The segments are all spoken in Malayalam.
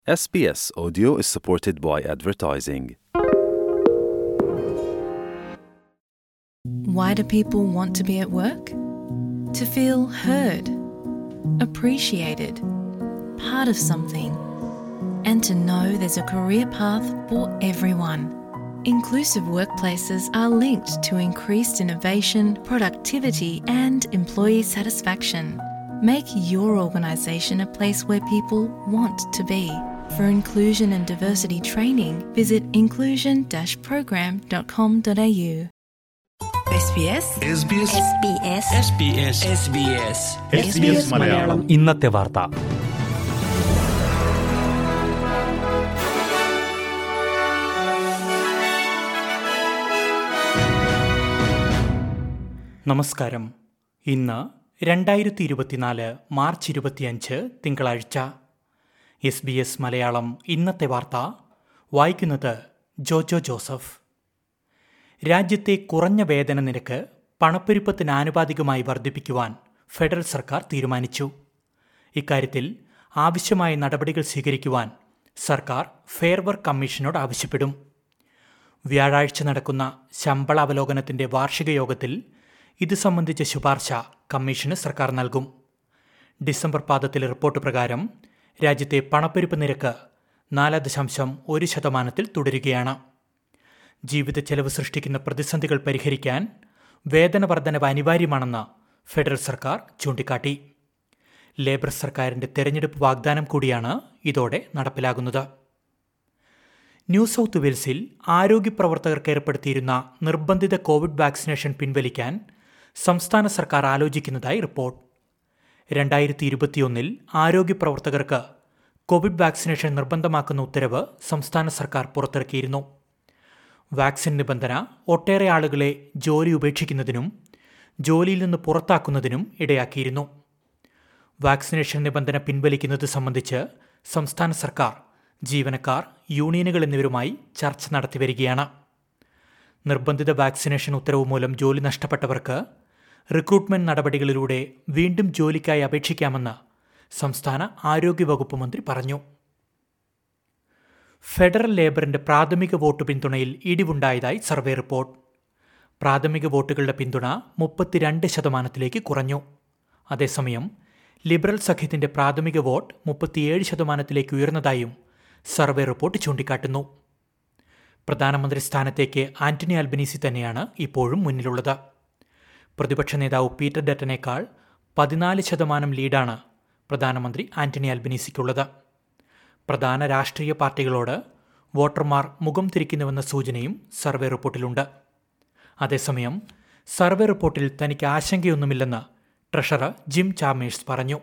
SBS Audio is supported by advertising. Why do people want to be at work? To feel heard, appreciated, part of something, and to know there's a career path for everyone. Inclusive workplaces are linked to increased innovation, productivity, and employee satisfaction. Make your organisation a place where people want to be. For inclusion and diversity training, visit inclusion program.com.au. SBS SBS SBS SBS SBS SBS Malayalam ഇന്നത്തെ വാർത്ത നമസ്കാരം ഇന്ന് രണ്ടായിരത്തി ഇരുപത്തിനാല് മാർച്ച് ഇരുപത്തിയഞ്ച് തിങ്കളാഴ്ച എസ് ബി എസ് മലയാളം ഇന്നത്തെ വാർത്ത വായിക്കുന്നത് ജോജോ ജോസഫ് രാജ്യത്തെ കുറഞ്ഞ വേതന നിരക്ക് പണപ്പെരുപ്പത്തിന് ആനുപാതികമായി വർദ്ധിപ്പിക്കുവാൻ ഫെഡറൽ സർക്കാർ തീരുമാനിച്ചു ഇക്കാര്യത്തിൽ ആവശ്യമായ നടപടികൾ സ്വീകരിക്കുവാൻ സർക്കാർ ഫെയർ വർക്ക് കമ്മീഷനോട് ആവശ്യപ്പെടും വ്യാഴാഴ്ച നടക്കുന്ന ശമ്പള അവലോകനത്തിന്റെ വാർഷിക യോഗത്തിൽ ഇത് സംബന്ധിച്ച ശുപാർശ കമ്മീഷന് സർക്കാർ നൽകും ഡിസംബർ പാദത്തിലെ റിപ്പോർട്ട് പ്രകാരം രാജ്യത്തെ പണപ്പെരുപ്പ് നിരക്ക് നാല് ദശാംശം ഒരു ശതമാനത്തിൽ തുടരുകയാണ് ജീവിത ചെലവ് സൃഷ്ടിക്കുന്ന പ്രതിസന്ധികൾ പരിഹരിക്കാൻ വേതന വർധനവ് അനിവാര്യമാണെന്ന് ഫെഡറൽ സർക്കാർ ചൂണ്ടിക്കാട്ടി ലേബർ സർക്കാരിന്റെ തെരഞ്ഞെടുപ്പ് വാഗ്ദാനം കൂടിയാണ് ഇതോടെ നടപ്പിലാകുന്നത് ന്യൂ സൗത്ത് വെയിൽസിൽ ആരോഗ്യ പ്രവർത്തകർക്ക് ഏർപ്പെടുത്തിയിരുന്ന നിർബന്ധിത കോവിഡ് വാക്സിനേഷൻ പിൻവലിക്കാൻ സംസ്ഥാന സർക്കാർ ആലോചിക്കുന്നതായി റിപ്പോർട്ട് രണ്ടായിരത്തി ഇരുപത്തിയൊന്നിൽ ആരോഗ്യ പ്രവർത്തകർക്ക് കോവിഡ് വാക്സിനേഷൻ നിർബന്ധമാക്കുന്ന ഉത്തരവ് സംസ്ഥാന സർക്കാർ പുറത്തിറക്കിയിരുന്നു വാക്സിൻ നിബന്ധന ഒട്ടേറെ ആളുകളെ ജോലി ഉപേക്ഷിക്കുന്നതിനും ജോലിയിൽ നിന്ന് പുറത്താക്കുന്നതിനും ഇടയാക്കിയിരുന്നു വാക്സിനേഷൻ നിബന്ധന പിൻവലിക്കുന്നത് സംബന്ധിച്ച് സംസ്ഥാന സർക്കാർ ജീവനക്കാർ യൂണിയനുകൾ എന്നിവരുമായി ചർച്ച നടത്തിവരികയാണ് നിർബന്ധിത വാക്സിനേഷൻ ഉത്തരവ് മൂലം ജോലി നഷ്ടപ്പെട്ടവർക്ക് റിക്രൂട്ട്മെന്റ് നടപടികളിലൂടെ വീണ്ടും ജോലിക്കായി അപേക്ഷിക്കാമെന്ന് സംസ്ഥാന ആരോഗ്യവകുപ്പ് മന്ത്രി പറഞ്ഞു ഫെഡറൽ ലേബറിന്റെ പ്രാഥമിക വോട്ട് പിന്തുണയിൽ ഇടിവുണ്ടായതായി സർവേ റിപ്പോർട്ട് പ്രാഥമിക വോട്ടുകളുടെ പിന്തുണ മുപ്പത്തിരണ്ട് ശതമാനത്തിലേക്ക് കുറഞ്ഞു അതേസമയം ലിബറൽ സഖ്യത്തിന്റെ പ്രാഥമിക വോട്ട് മുപ്പത്തിയേഴ് ശതമാനത്തിലേക്ക് ഉയർന്നതായും സർവേ റിപ്പോർട്ട് ചൂണ്ടിക്കാട്ടുന്നു പ്രധാനമന്ത്രി സ്ഥാനത്തേക്ക് ആന്റണി അൽബനീസി തന്നെയാണ് ഇപ്പോഴും മുന്നിലുള്ളത് പ്രതിപക്ഷ നേതാവ് പീറ്റർ ഡറ്റനേക്കാൾ പതിനാല് ശതമാനം ലീഡാണ് പ്രധാനമന്ത്രി ആന്റണി അൽബനീസിക്കുള്ളത് പ്രധാന രാഷ്ട്രീയ പാർട്ടികളോട് വോട്ടർമാർ മുഖം തിരിക്കുന്നുവെന്ന സൂചനയും സർവേ റിപ്പോർട്ടിലുണ്ട് അതേസമയം സർവേ റിപ്പോർട്ടിൽ തനിക്ക് ആശങ്കയൊന്നുമില്ലെന്ന് ട്രഷറർ ജിം ചാമേഴ്സ് പറഞ്ഞു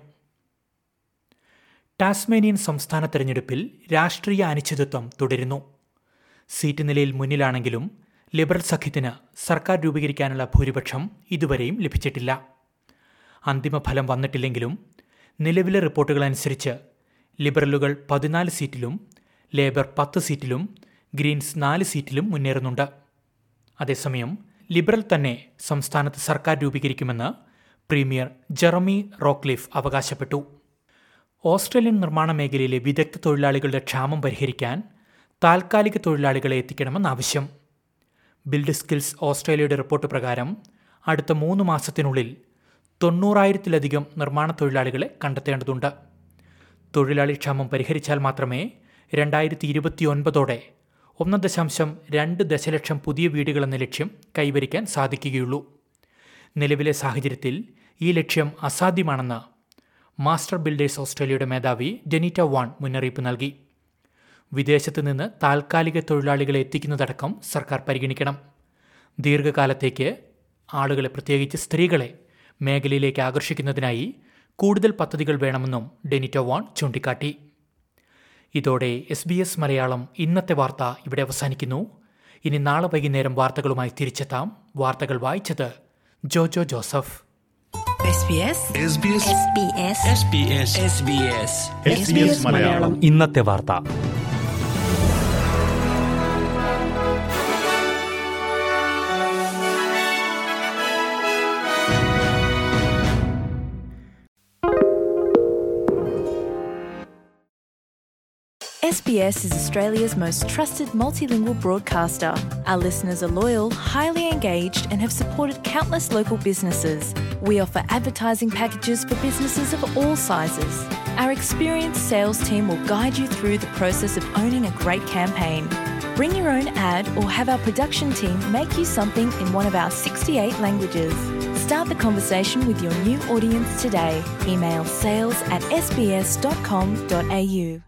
ടാസ്മേനിയൻ സംസ്ഥാന തെരഞ്ഞെടുപ്പിൽ രാഷ്ട്രീയ അനിശ്ചിതത്വം തുടരുന്നു സീറ്റ് നിലയിൽ മുന്നിലാണെങ്കിലും ലിബറൽ സഖ്യത്തിന് സർക്കാർ രൂപീകരിക്കാനുള്ള ഭൂരിപക്ഷം ഇതുവരെയും ലഭിച്ചിട്ടില്ല അന്തിമ ഫലം വന്നിട്ടില്ലെങ്കിലും നിലവിലെ റിപ്പോർട്ടുകൾ അനുസരിച്ച് ലിബറലുകൾ പതിനാല് സീറ്റിലും ലേബർ പത്ത് സീറ്റിലും ഗ്രീൻസ് നാല് സീറ്റിലും മുന്നേറുന്നുണ്ട് അതേസമയം ലിബറൽ തന്നെ സംസ്ഥാനത്ത് സർക്കാർ രൂപീകരിക്കുമെന്ന് പ്രീമിയർ ജെറമി റോക്ലിഫ് അവകാശപ്പെട്ടു ഓസ്ട്രേലിയൻ നിർമ്മാണ മേഖലയിലെ വിദഗ്ധ തൊഴിലാളികളുടെ ക്ഷാമം പരിഹരിക്കാൻ താൽക്കാലിക തൊഴിലാളികളെ എത്തിക്കണമെന്ന് ആവശ്യം ബിൽഡ് സ്കിൽസ് ഓസ്ട്രേലിയയുടെ റിപ്പോർട്ട് പ്രകാരം അടുത്ത മൂന്ന് മാസത്തിനുള്ളിൽ തൊണ്ണൂറായിരത്തിലധികം നിർമ്മാണ തൊഴിലാളികളെ കണ്ടെത്തേണ്ടതുണ്ട് തൊഴിലാളി ക്ഷാമം പരിഹരിച്ചാൽ മാത്രമേ രണ്ടായിരത്തി ഇരുപത്തിയൊൻപതോടെ ഒന്ന് ദശാംശം രണ്ട് ദശലക്ഷം പുതിയ വീടുകളെന്ന ലക്ഷ്യം കൈവരിക്കാൻ സാധിക്കുകയുള്ളൂ നിലവിലെ സാഹചര്യത്തിൽ ഈ ലക്ഷ്യം അസാധ്യമാണെന്ന് മാസ്റ്റർ ബിൽഡേഴ്സ് ഓസ്ട്രേലിയയുടെ മേധാവി ഡെനിറ്റ വാൺ മുന്നറിയിപ്പ് നൽകി വിദേശത്ത് നിന്ന് താൽക്കാലിക തൊഴിലാളികളെ എത്തിക്കുന്നതടക്കം സർക്കാർ പരിഗണിക്കണം ദീർഘകാലത്തേക്ക് ആളുകളെ പ്രത്യേകിച്ച് സ്ത്രീകളെ മേഖലയിലേക്ക് ആകർഷിക്കുന്നതിനായി കൂടുതൽ പദ്ധതികൾ വേണമെന്നും ഡെനിറ്റോ വാൺ ചൂണ്ടിക്കാട്ടി ഇതോടെ എസ് ബി എസ് മലയാളം ഇന്നത്തെ വാർത്ത ഇവിടെ അവസാനിക്കുന്നു ഇനി നാളെ വൈകുന്നേരം വാർത്തകളുമായി തിരിച്ചെത്താം വാർത്തകൾ വായിച്ചത് Jojo Joseph SBS SBS SBS SBS SBS SBS Malayalam ഇന്നത്തെ വാർത്ത SBS is Australia's most trusted multilingual broadcaster. Our listeners are loyal, highly engaged, and have supported countless local businesses. We offer advertising packages for businesses of all sizes. Our experienced sales team will guide you through the process of owning a great campaign. Bring your own ad or have our production team make you something in one of our 68 languages. Start the conversation with your new audience today. Email sales at sbs.com.au.